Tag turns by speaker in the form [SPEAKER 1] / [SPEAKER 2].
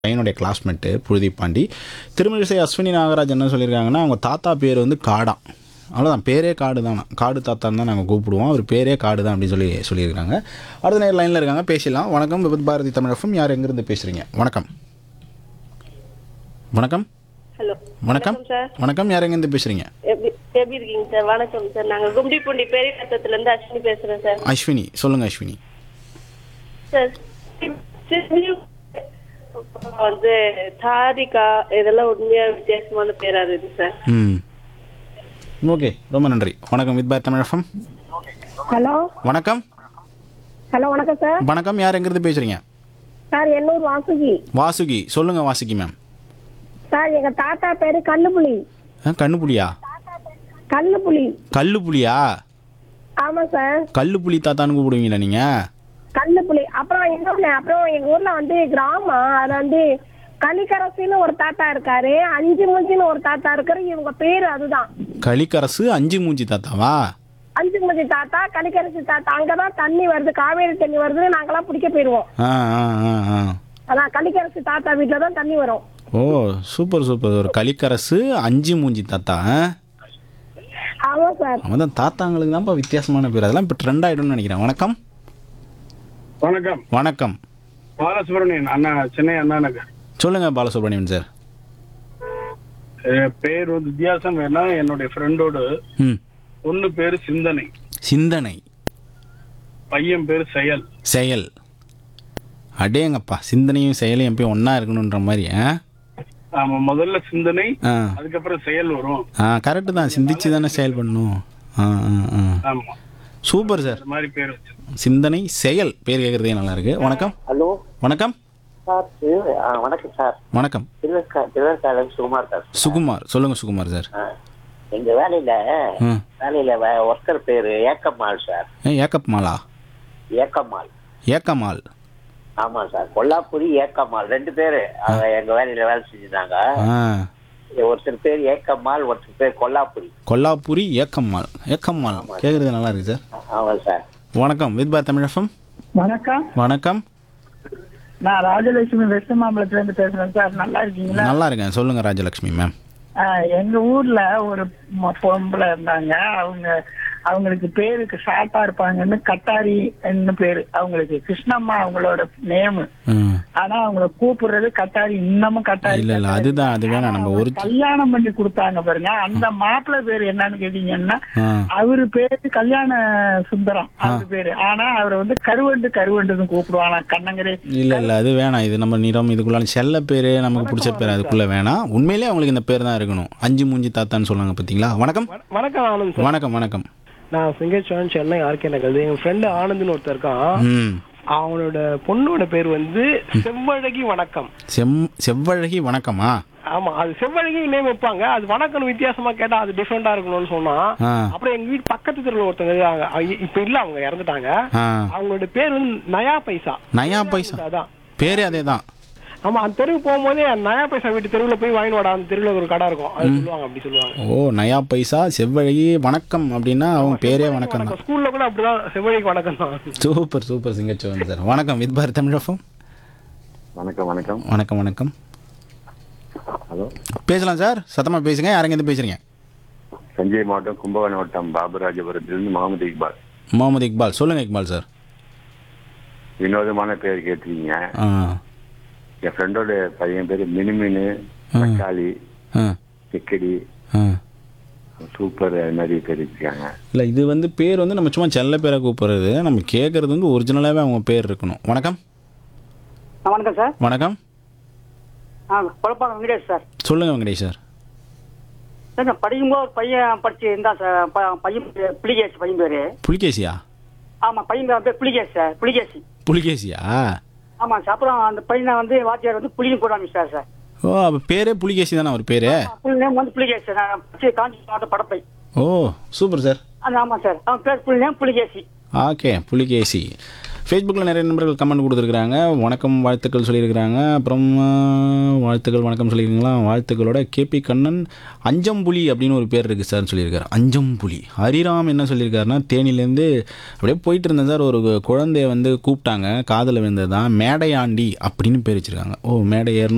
[SPEAKER 1] பையனுடைய கிளாஸ்மேட்டு புழுதி பாண்டி திருமழிசை அஸ்வினி நாகராஜ் என்ன சொல்லியிருக்காங்கன்னா அவங்க தாத்தா பேர் வந்து காடாம் அவ்வளோதான் பேரே காடு தானா காடு தாத்தான்னு தான் நாங்கள் கூப்பிடுவோம் அவர் பேரே காடு தான் அப்படின்னு சொல்லி சொல்லியிருக்காங்க அடுத்த நேரம் லைனில் இருக்காங்க பேசிடலாம் வணக்கம் விபத் பாரதி தமிழகம் யார் எங்கேருந்து பேசுகிறீங்க வணக்கம் வணக்கம்
[SPEAKER 2] ஹலோ
[SPEAKER 1] வணக்கம்
[SPEAKER 2] சார்
[SPEAKER 1] வணக்கம் யார் எங்கேருந்து பேசுகிறீங்க
[SPEAKER 2] எப்படி எப்படி இருக்கீங்க சார் வணக்கம் சார் நாங்க கும்டிப்பூண்டி பெரிய கத்தத்துல இருந்து அஸ்வினி பேசுறேன் சார்
[SPEAKER 1] அஸ்வினி சொல்லுங்கள் அஸ்வினி
[SPEAKER 2] சார் சிறு- அப்புறம் வந்து தாரிகா இதெல்லாம் உண்மையா வித்தியாசமான பேரா இருக்கு சார்
[SPEAKER 1] ம் ஓகே ரொம்ப நன்றி வணக்கம் வித் பாரதி தமிழகம்
[SPEAKER 3] ஹலோ
[SPEAKER 1] வணக்கம்
[SPEAKER 3] ஹலோ வணக்கம் சார்
[SPEAKER 1] வணக்கம் யார் எங்கேருந்து பேசுகிறீங்க
[SPEAKER 3] சார் எண்ணூர் வாசுகி
[SPEAKER 1] வாசுகி சொல்லுங்கள் வாசுகி மேம்
[SPEAKER 3] சார் எங்க தாத்தா பேரு கல்லுப்புலி
[SPEAKER 1] ஆ கண்ணுப்புலியா
[SPEAKER 3] கல்லுப்புலி
[SPEAKER 1] கல்லுப்புலியா
[SPEAKER 3] ஆமா சார்
[SPEAKER 1] கல்லுப்புலி தாத்தான்னு கூப்பிடுவீங்களா நீங்கள்
[SPEAKER 3] கல்லுப்புலி அப்புறம் இன்னொன்னு அப்புறம் எங்க ஊர்ல வந்து கிராமம் அது வந்து கலிக்கரசின்னு ஒரு தாத்தா இருக்காரு அஞ்சு மூஞ்சின்னு ஒரு தாத்தா இருக்காரு இவங்க பேரு அதுதான்
[SPEAKER 1] களிக்கரசு அஞ்சு மூஞ்சி தாத்தாவா
[SPEAKER 3] அஞ்சு மூஞ்சி தாத்தா கலிக்கரசி தாத்தா அங்கதான் தண்ணி வருது காவேரி தண்ணி வருது நாங்கெல்லாம் பிடிக்க போயிருவோம்
[SPEAKER 1] ஆ ஆ ஆ ஆ
[SPEAKER 3] அதான் கலிக்கரசி தாத்தா வீட்டுல தான் தண்ணி வரும்
[SPEAKER 1] ஓ சூப்பர் சூப்பர் ஒரு களிக்கரசு அஞ்சு மூஞ்சி தாத்தா ஆ?
[SPEAKER 3] ஆமா சார்
[SPEAKER 1] அவன் தான் தாத்தாங்களுக்கு தான்ப்பா வித்தியாசமான பேர் அதெல்லாம் இப்போ ட்ரெண்ட் ஆகிடும்னு நினைக்கிறேன் வணக்கம்
[SPEAKER 4] வணக்கம்
[SPEAKER 1] வணக்கம்
[SPEAKER 4] பாலசுப்ரமணியன் அண்ணா சென்னை அண்ணா நகர்
[SPEAKER 1] சொல்லுங்கள் பாலசுப்ரமணியன் சார்
[SPEAKER 4] என் பேர் வந்து வித்தியாசம் வேணா என்னுடைய ஃப்ரெண்டோட
[SPEAKER 1] ம்
[SPEAKER 4] பொண்ணு பேரு சிந்தனை
[SPEAKER 1] சிந்தனை
[SPEAKER 4] பையன் பேரு செயல்
[SPEAKER 1] செயல் அடேங்கப்பா சிந்தனையும் செயலும் எப்பயும் ஒன்றா இருக்கணுன்ற மாதிரி ஆ
[SPEAKER 4] ஆமா முதல்ல சிந்தனை
[SPEAKER 1] ஆ
[SPEAKER 4] அதுக்கப்புறம் செயல் வரும்
[SPEAKER 1] ஆ கரெக்டு தான் சிந்திச்சு தானே செயல் பண்ணணும் ஆ ஆ ஆ
[SPEAKER 4] ஆமா
[SPEAKER 1] சூப்பர் சார்
[SPEAKER 4] அந்த மாதிரி பேர் வச்சு
[SPEAKER 1] சிந்தனை செயல் பேர் கேட்குறதே நல்லா இருக்கு வணக்கம்
[SPEAKER 5] ஹலோ
[SPEAKER 1] வணக்கம்
[SPEAKER 5] சார் திரு- ஆ, வணக்கம் சார்
[SPEAKER 1] வணக்கம்
[SPEAKER 5] திருவற்கா திருவற்காலம் சுகுமார் சார்
[SPEAKER 1] சுகுமார் சொல்லுங்க சுகுமார் சார்
[SPEAKER 5] ஆ, எங்க வேலையில
[SPEAKER 1] ம்
[SPEAKER 5] வேலையில ஒர்க்கர் பேரு ஏக்கம்மாள் சார்
[SPEAKER 1] ஏ ஏக்கப் மாலா
[SPEAKER 5] ஏக்கம்மாள்
[SPEAKER 1] ஏக்கமால்
[SPEAKER 5] ஆமா சார் கொல்லாப்புரி ஏக்கம்மாள் ரெண்டு பேரு அவங்க எங்க வேலையில வேலை செஞ்சிருந்தாங்க
[SPEAKER 1] ஆ
[SPEAKER 5] ஒருத்தர் பேர் ஏக்கம்மாள் ஒருத்தர் பேர் கொல்லாப்புரி
[SPEAKER 1] கொல்லாப்புரி ஏக்கம்மாள் ஏக்கம்மாள் கேட்குறது நல்லா இருக்கு சார்
[SPEAKER 5] ஆமா சார்
[SPEAKER 1] வணக்கம் வித் பார் தமிழகம்
[SPEAKER 6] வணக்கம்
[SPEAKER 1] வணக்கம்
[SPEAKER 6] நான் ராஜலட்சுமி வெஸ்ட் மாம்பலத்துல இருந்து பேசுறேன் சார் நல்லா இருக்கீங்களா
[SPEAKER 1] நல்லா இருக்கேன் சொல்லுங்க ராஜலக்ஷ்மி மேம்
[SPEAKER 6] ஆஹ், எங்க ஊர்ல ஒரு ம- பொம்பளை இருந்தாங்க அவங்க அவங்களுக்கு பேருக்கு ஷார்ட்டா இருப்பாங்கன்னு கட்டாரி என்ன பேரு அவங்களுக்கு கிருஷ்ணம்மா அவங்களோட நேமு
[SPEAKER 1] ம்
[SPEAKER 6] ஆனா அவங்கள கூப்பிடுறது கட்டாரி இன்னமும் கட்டாரி
[SPEAKER 1] இல்ல இல்ல
[SPEAKER 6] கட்டாரி.
[SPEAKER 1] அதுதான் அது வேணாம் நம்ம ஒரு
[SPEAKER 6] கல்யாணம் பண்ணி கொடுத்தாங்க பாருங்க அந்த மாப்பிள்ளை பேரு என்னன்னு கேட்டீங்கன்னா
[SPEAKER 1] ஆ
[SPEAKER 6] அவரு பேரு கல்யாண சுந்தரம் அவரு பேரு ஆனா அவரை வந்து கருவண்டு கருவண்டுன்னு கூப்பிடுவாங்க கண்ணங்கரே
[SPEAKER 1] இல்ல இல்ல அது வேணாம் இது நம்ம நிறம் இதுக்குள்ள செல்ல பேர் நமக்கு பிடிச்ச பேர் அதுக்குள்ள வேணாம் உண்மையிலே அவங்களுக்கு இந்த பேர் தான் இருக்கணும் அஞ்சு மூஞ்சி தாத்தான்னு சொல்லுவாங்க பார்த்தீங்களா வணக்கம்
[SPEAKER 7] வணக்கம் ஆனந்த் சார்
[SPEAKER 1] வணக்கம் வணக்கம்
[SPEAKER 7] நான் சிங்கச்சோழன் சென்னை ஆர்கே நகர் எங்க ஃப்ரெண்டு ஆனந்த்னு ஒருத்தர் இருக்கான்
[SPEAKER 1] ம்
[SPEAKER 7] அவனோட பொண்ணோட பேர் வந்து செவ்வழகி வணக்கம்
[SPEAKER 1] செம் செவ்வழகி வணக்கமா
[SPEAKER 7] ஆமா அது செவ்வழகி நேம் வைப்பாங்க அது வணக்கம் வித்தியாசமா கேட்டா அது டிஃப்ரெண்டா இருக்கணும்னு சொன்னா
[SPEAKER 1] ஆ
[SPEAKER 7] அப்புறம் எங்க வீட்டு பக்கத்து தெருவில் ஒருத்தங்க இருக்காங்க அ- இப்ப இல்ல அவங்க இறந்துட்டாங்க
[SPEAKER 1] ஆ
[SPEAKER 7] அவங்களோட பேர் வந்து நயா பைசா
[SPEAKER 1] நயா பைசா
[SPEAKER 7] அதான்
[SPEAKER 1] பேரே அதே தான்
[SPEAKER 7] ஆமா அந்த தெருவுக்கு போகும்போதே நயா பைசா வீட்டு தெருவுல போய் வாங்கி வாடா அந்த தெருவுல ஒரு கடை இருக்கும் அது சொல்லுவாங்க அப்படி சொல்லுவாங்க
[SPEAKER 1] ஓ நயா பைசா செவ்வழகி வணக்கம் அப்படின்னா அவங்க பேரே வணக்கம் தான்
[SPEAKER 7] ஸ்கூல்ல கூட அப்படிதான் செவ்வழிக்கு வணக்கம் தான்
[SPEAKER 1] சூப்பர் சூப்பர் சிங்கச்சோன் சார் வணக்கம் வித் பார் தமிழகம்
[SPEAKER 8] வணக்கம் வணக்கம்
[SPEAKER 1] வணக்கம் வணக்கம்
[SPEAKER 8] ஹலோ
[SPEAKER 1] பேசலாம் சார் சத்தமாக பேசுங்க யாருங்க இருந்து பேசுறீங்க
[SPEAKER 8] சஞ்சய் மாவட்டம் கும்பகோணம் மாவட்டம் பாபுராஜபுரத்திலிருந்து முகமது இக்பால்
[SPEAKER 1] முகமது இக்பால் சொல்லுங்க இக்பால் சார்
[SPEAKER 8] வினோதமான பேர் கேட்டிருக்கீங்க
[SPEAKER 1] ஆ
[SPEAKER 8] என் ஃப்ரெண்டோட பையன் பேர் மினுமினு தக்காளி
[SPEAKER 1] ஆ
[SPEAKER 8] சிக்கடி
[SPEAKER 1] ஆ
[SPEAKER 8] சூப்பர் அது மாதிரி பேர் வச்சிருக்காங்க
[SPEAKER 1] இல்லை இது வந்து பேர் வந்து நம்ம சும்மா செல்ல பேரை கூப்பிடுறது நம்ம கேட்குறது வந்து ஒரிஜினலாகவே அவங்க பேர் இருக்கணும் வணக்கம்
[SPEAKER 9] வணக்கம் சார்
[SPEAKER 1] வணக்கம்
[SPEAKER 9] ஆ குழப்பாங்க வெங்கடேஷ் சார்
[SPEAKER 1] சொல்லுங்க வெங்கடேஷ் சார்
[SPEAKER 9] சார் நான் படிக்கும்போது ஒரு பையன் படிச்சு இருந்தான் சார் ப- பையன் பேரு புலிகேசி பையன் பேரு
[SPEAKER 1] புலிகேசியா
[SPEAKER 9] ஆமா பையன் பேர் பேர் புலிகேசி சார் புலிகேசி
[SPEAKER 1] புலிகேசியா
[SPEAKER 9] ஆமா சார் அப்புறம் அந்த பையனை வந்து வாத்தியார் வந்து புலியும் போட ஆரம்பிச்சார் சார்
[SPEAKER 1] ஓ அப்போ பேரே புலிகேசி தானே அவர் பேர்
[SPEAKER 9] புல் நேம் வந்து புலிகேசி சார் நான் படிச்சு காஞ்சி மாவட்ட படப்பை
[SPEAKER 1] ஓ சூப்பர் சார்
[SPEAKER 9] அந்த ஆமா சார் அவன் பேர் full name Pulikesi
[SPEAKER 1] okay Pulikesi ஃபேஸ்புக்கில் நிறைய நண்பர்கள் கமெண்ட் கொடுத்துருக்குறாங்க வணக்கம் வாழ்த்துக்கள் சொல்லியிருக்கிறாங்க அப்புறம் ஆ, வாழ்த்துக்கள் வணக்கம் சொல்லியிருக்கீங்களா வாழ்த்துக்களோட கேபி கண்ணன் அஞ்சம்புலி அப்படின்னு ஒரு பேர் இருக்குது சார் சொல்லியிருக்காரு அஞ்சம்புலி ஹரிராம் என்ன சொல்லியிருக்காருன்னா தேனிலேருந்து அப்படியே போயிட்டு இருந்தேன் சார் ஒரு குழந்தைய வந்து கூப்பிட்டாங்க காதில் விழுந்தது தான் மேடையாண்டி அப்படின்னு பேர் வச்சுருக்காங்க ஓ மேடை ஏறணும்